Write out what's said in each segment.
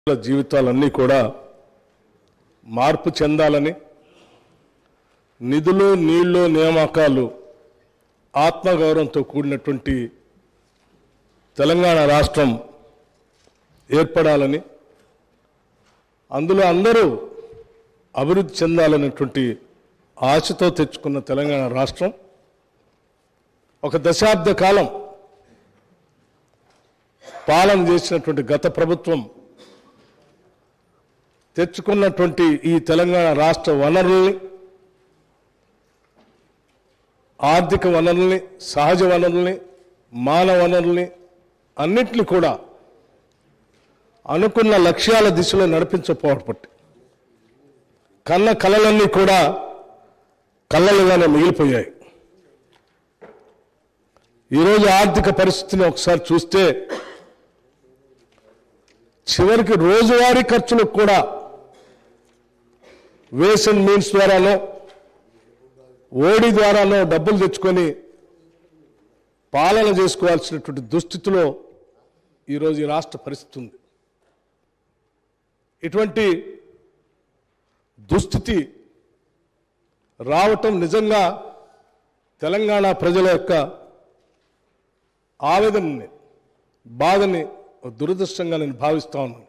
ప్రజల జీవితాలన్నీ కూడా మార్పు చెందాలని నిధులు నీళ్లు నియామకాలు ఆత్మగౌరవంతో కూడినటువంటి తెలంగాణ రాష్ట్రం ఏర్పడాలని అందులో అందరూ అభివృద్ధి చెందాలనేటువంటి ఆశతో తెచ్చుకున్న తెలంగాణ రాష్ట్రం ఒక దశాబ్ద కాలం పాలన చేసినటువంటి గత ప్రభుత్వం తెచ్చుకున్నటువంటి ఈ తెలంగాణ రాష్ట్ర వనరుల్ని ఆర్థిక వనరుల్ని సహజ వనరుల్ని మానవ వనరుల్ని అన్నిటిని కూడా అనుకున్న లక్ష్యాల దిశలో నడిపించకపోవటం కన్న కళలన్నీ కూడా కళ్ళలుగానే మిగిలిపోయాయి ఈరోజు ఆర్థిక పరిస్థితిని ఒకసారి చూస్తే చివరికి రోజువారీ ఖర్చులకు కూడా వేస్ అండ్ మీన్స్ ద్వారానో ఓడి ద్వారానో డబ్బులు తెచ్చుకొని పాలన చేసుకోవాల్సినటువంటి దుస్థితిలో ఈరోజు ఈ రాష్ట్ర పరిస్థితి ఉంది ఇటువంటి దుస్థితి రావటం నిజంగా తెలంగాణ ప్రజల యొక్క ఆవేదనని బాధని ఒక దురదృష్టంగా నేను భావిస్తా ఉన్నాను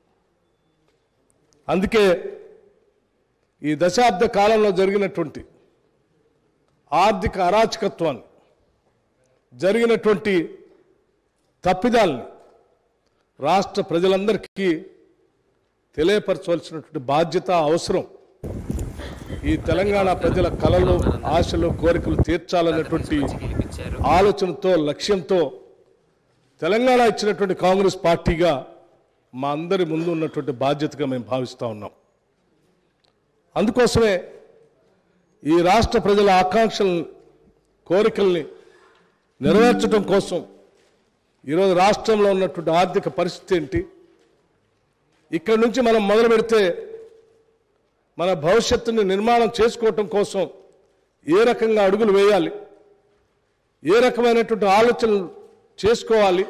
అందుకే ఈ దశాబ్ద కాలంలో జరిగినటువంటి ఆర్థిక అరాచకత్వాన్ని జరిగినటువంటి తప్పిదాల్ని రాష్ట్ర ప్రజలందరికీ తెలియపరచవలసినటువంటి బాధ్యత అవసరం ఈ తెలంగాణ ప్రజల కలలు ఆశలు కోరికలు తీర్చాలన్నటువంటి ఆలోచనతో లక్ష్యంతో తెలంగాణ ఇచ్చినటువంటి కాంగ్రెస్ పార్టీగా మా అందరి ముందు ఉన్నటువంటి బాధ్యతగా మేము భావిస్తూ ఉన్నాం అందుకోసమే ఈ రాష్ట్ర ప్రజల ఆకాంక్షలను కోరికల్ని నెరవేర్చడం కోసం ఈరోజు రాష్ట్రంలో ఉన్నటువంటి ఆర్థిక పరిస్థితి ఏంటి ఇక్కడి నుంచి మనం మొదలు పెడితే మన భవిష్యత్తుని నిర్మాణం చేసుకోవటం కోసం ఏ రకంగా అడుగులు వేయాలి ఏ రకమైనటువంటి ఆలోచనలు చేసుకోవాలి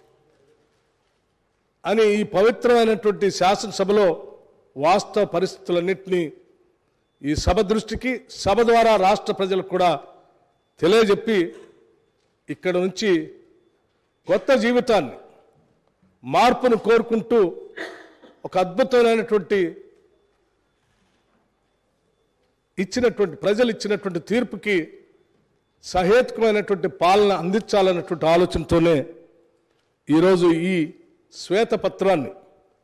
అని ఈ పవిత్రమైనటువంటి శాసనసభలో వాస్తవ పరిస్థితులన్నింటినీ ఈ సభ దృష్టికి సభ ద్వారా రాష్ట్ర ప్రజలకు కూడా తెలియజెప్పి ఇక్కడ నుంచి కొత్త జీవితాన్ని మార్పును కోరుకుంటూ ఒక అద్భుతమైనటువంటి ఇచ్చినటువంటి ప్రజలు ఇచ్చినటువంటి తీర్పుకి సహేతుకమైనటువంటి పాలన అందించాలన్నటువంటి ఆలోచనతోనే ఈరోజు ఈ శ్వేతపత్రాన్ని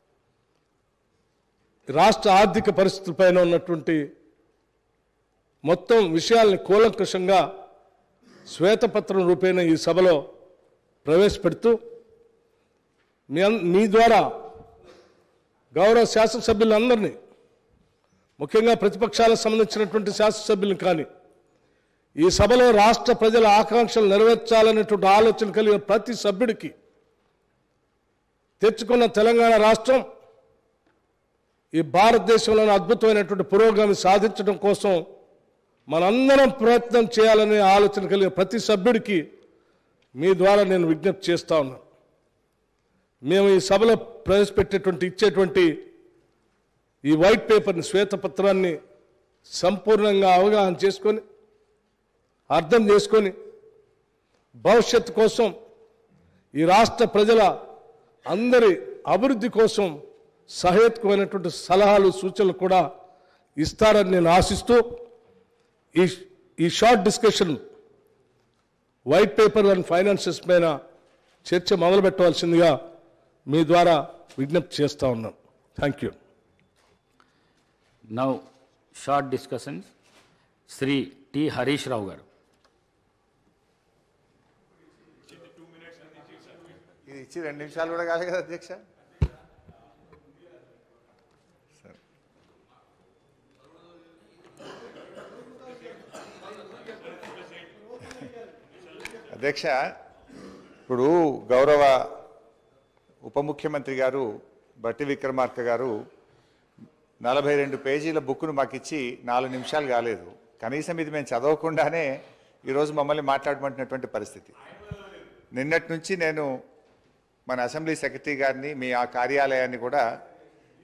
రాష్ట్ర ఆర్థిక పరిస్థితులపైన ఉన్నటువంటి మొత్తం విషయాల్ని కూలంకషంగా శ్వేతపత్రం రూపేణ ఈ సభలో ప్రవేశపెడుతూ మీ అన్- మీ ద్వారా గౌరవ శాసనసభ్యులందరినీ ముఖ్యంగా ప్రతిపక్షాలకు సంబంధించినటువంటి శాసనసభ్యులను కానీ ఈ సభలో రాష్ట్ర ప్రజల ఆకాంక్షలు నెరవేర్చాలనేటువంటి ఆలోచన కలిగిన ప్రతి సభ్యుడికి తెచ్చుకున్న తెలంగాణ రాష్ట్రం ఈ భారతదేశంలోని అద్భుతమైనటువంటి పురోగమి సాధించడం కోసం మనందరం ప్రయత్నం చేయాలనే ఆలోచన కలిగిన ప్రతి సభ్యుడికి మీ ద్వారా నేను విజ్ఞప్తి చేస్తా ఉన్నాను మేము ఈ సభలో ప్రవేశపెట్టేటువంటి ఇచ్చేటువంటి ఈ వైట్ పేపర్ని శ్వేతపత్రాన్ని సంపూర్ణంగా అవగాహన చేసుకొని అర్థం చేసుకొని భవిష్యత్తు కోసం ఈ రాష్ట్ర ప్రజల అందరి అభివృద్ధి కోసం సహేతుకమైనటువంటి సలహాలు సూచనలు కూడా ఇస్తారని నేను ఆశిస్తూ ఈ ఈ short discussion white paper and finances పైన చర్చ మొదలు పెట్టవలసిందిగా మీ ద్వారా విజ్ఞప్తి చేస్తా ఉన్నాను thank you now short discussion Shri T Harish Rao garu ఇది ఇచ్చి రెండు నిమిషాలు కూడా కాదు కదా అధ్యక్ష సరే. అధ్యక్ష ఇప్పుడు గౌరవ ఉప ముఖ్యమంత్రి గారు బట్టి విక్రమార్క గారు నలభై రెండు పేజీల బుక్ను మాకు ఇచ్చి నాలుగు నిమిషాలు కాలేదు కనీసం ఇది మేము చదవకుండానే ఈరోజు మమ్మల్ని మాట్లాడమంటున్నటువంటి పరిస్థితి నిన్నటి నుంచి నేను మన అసెంబ్లీ సెక్రటరీ గారిని మీ ఆ కార్యాలయాన్ని కూడా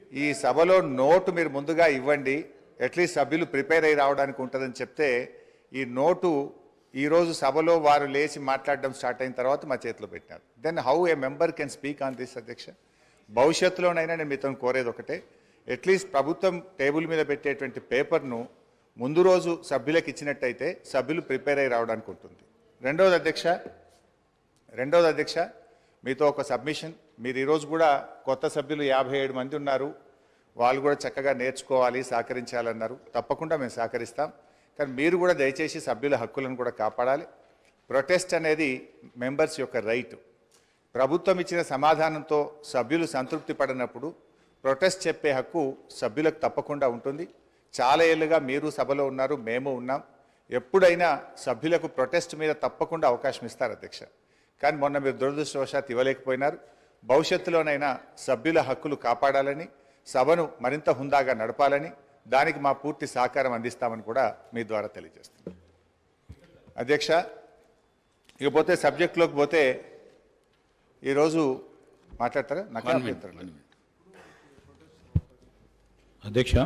ఈ సభలో నోటు మీరు ముందుగా ఇవ్వండి అట్లీస్ట్ సభ్యులు ప్రిపేర్ అయి రావడానికి ఉంటుందని చెప్తే ఈ నోటు ఈరోజు సభలో వారు లేచి మాట్లాడడం స్టార్ట్ అయిన తర్వాత మా చేతిలో పెట్టినారు then how a member can speak on this అధ్యక్ష భవిష్యత్తులోనైనా నేను మీతో కోరేది ఒకటే అట్లీస్ట్ ప్రభుత్వం టేబుల్ మీద పెట్టేటువంటి పేపర్ను ముందు రోజు సభ్యులకు ఇచ్చినట్టయితే సభ్యులు ప్రిపేర్ అయి రావడానికి ఉంటుంది రెండవది అధ్యక్ష రెండవది అధ్యక్ష మీతో ఒక సబ్మిషన్ మీరు ఈరోజు కూడా కొత్త సభ్యులు యాభై ఏడు మంది ఉన్నారు వాళ్ళు కూడా చక్కగా నేర్చుకోవాలి సహకరించాలన్నారు తప్పకుండా మేము సహకరిస్తాం కానీ మీరు కూడా దయచేసి సభ్యుల హక్కులను కూడా కాపాడాలి ప్రొటెస్ట్ అనేది మెంబర్స్ యొక్క రైట్ ప్రభుత్వం ఇచ్చిన సమాధానంతో సభ్యులు సంతృప్తి పడినప్పుడు ప్రొటెస్ట్ చెప్పే హక్కు సభ్యులకు తప్పకుండా ఉంటుంది చాలా ఏళ్ళుగా మీరు సభలో ఉన్నారు మేము ఉన్నాం ఎప్పుడైనా సభ్యులకు ప్రొటెస్ట్ మీద తప్పకుండా అవకాశం ఇస్తారు అధ్యక్ష కానీ మొన్న మీరు దురదృష్టవశాత్తు ఇవ్వలేకపోయినారు భవిష్యత్తులోనైనా సభ్యుల హక్కులు కాపాడాలని సభను మరింత హుందాగా నడపాలని దానికి మా పూర్తి సహకారం అందిస్తామని కూడా మీ ద్వారా తెలియజేస్తున్నాం అధ్యక్ష ఇకపోతే సబ్జెక్టులోకి పోతే ఈరోజు మాట్లాడతారా నాకు One minute, అభ్యంతరం లేదు. one minute. అధ్యక్ష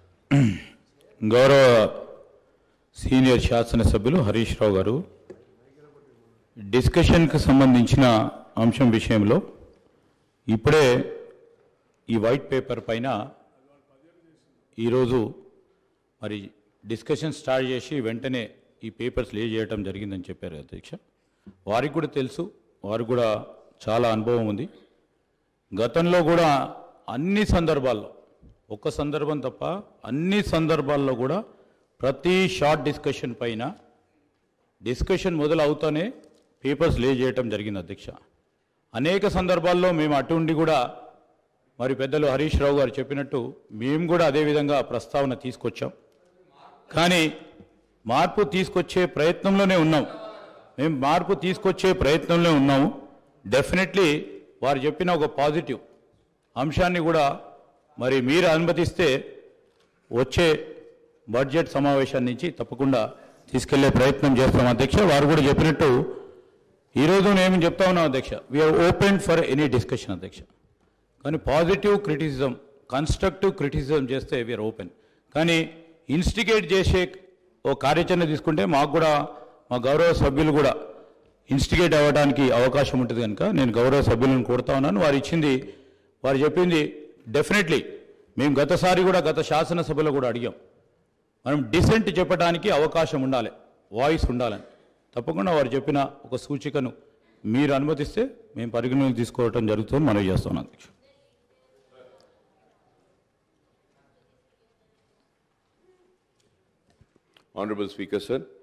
గౌరవ సీనియర్ శాసనసభ్యులు హరీష్ రావు గారు డిస్కషన్కి సంబంధించిన అంశం విషయంలో ఇప్పుడే ఈ వైట్ పేపర్ పైన ఈరోజు మరి డిస్కషన్ స్టార్ట్ చేసి వెంటనే ఈ పేపర్స్ లే చేయడం జరిగిందని చెప్పారు అధ్యక్ష వారికి కూడా తెలుసు వారికి కూడా చాలా అనుభవం ఉంది గతంలో కూడా అన్ని సందర్భాల్లో ఒక్క సందర్భం తప్ప అన్ని సందర్భాల్లో కూడా ప్రతి షార్ట్ డిస్కషన్ పైన డిస్కషన్ మొదలు అవుతానే పేపర్స్ లే చేయటం జరిగింది అధ్యక్ష అనేక సందర్భాల్లో మేము అటు ఉండి కూడా మరి పెద్దలు హరీష్ రావు గారు చెప్పినట్టు మేము కూడా అదే విధంగా ప్రస్తావన తీసుకొచ్చాం కానీ మార్పు తీసుకొచ్చే ప్రయత్నంలోనే ఉన్నాం మేము మార్పు తీసుకొచ్చే ప్రయత్నంలో ఉన్నాము డెఫినెట్లీ వారు చెప్పిన ఒక పాజిటివ్ అంశాన్ని కూడా మరి మీరు అనుమతిస్తే వచ్చే బడ్జెట్ సమావేశం నుంచి తప్పకుండా తీసుకెళ్లే ప్రయత్నం చేస్తాం అధ్యక్ష వారు కూడా చెప్పినట్టు ఈరోజు నేను చెప్తా ఉన్నాం అధ్యక్ష we are open for any discussion అధ్యక్ష కానీ పాజిటివ్ క్రిటిసిజం కన్స్ట్రక్టివ్ క్రిటిసిజం చేస్తే వీఆర్ ఓపెన్ కానీ ఇన్స్టిగేట్ చేసే ఓ కార్యాచరణ తీసుకుంటే మాకు కూడా మా గౌరవ సభ్యులు కూడా ఇన్స్టిగేట్ అవ్వడానికి అవకాశం ఉంటుంది కనుక నేను గౌరవ సభ్యులను కోరుతా ఉన్నాను వారు ఇచ్చింది వారు చెప్పింది డెఫినెట్లీ మేము గతసారి కూడా గత శాసనసభలో కూడా అడిగాం మనం డిసెంట్ చెప్పడానికి అవకాశం ఉండాలి వాయిస్ ఉండాలని తప్పకుండా వారు చెప్పిన ఒక సూచికను మీరు అనుమతిస్తే మేము పరిగణలోకి తీసుకోవటం జరుగుతుంది మనవి చేస్తున్నాం అధ్యక్ష Honorable Speaker, sir.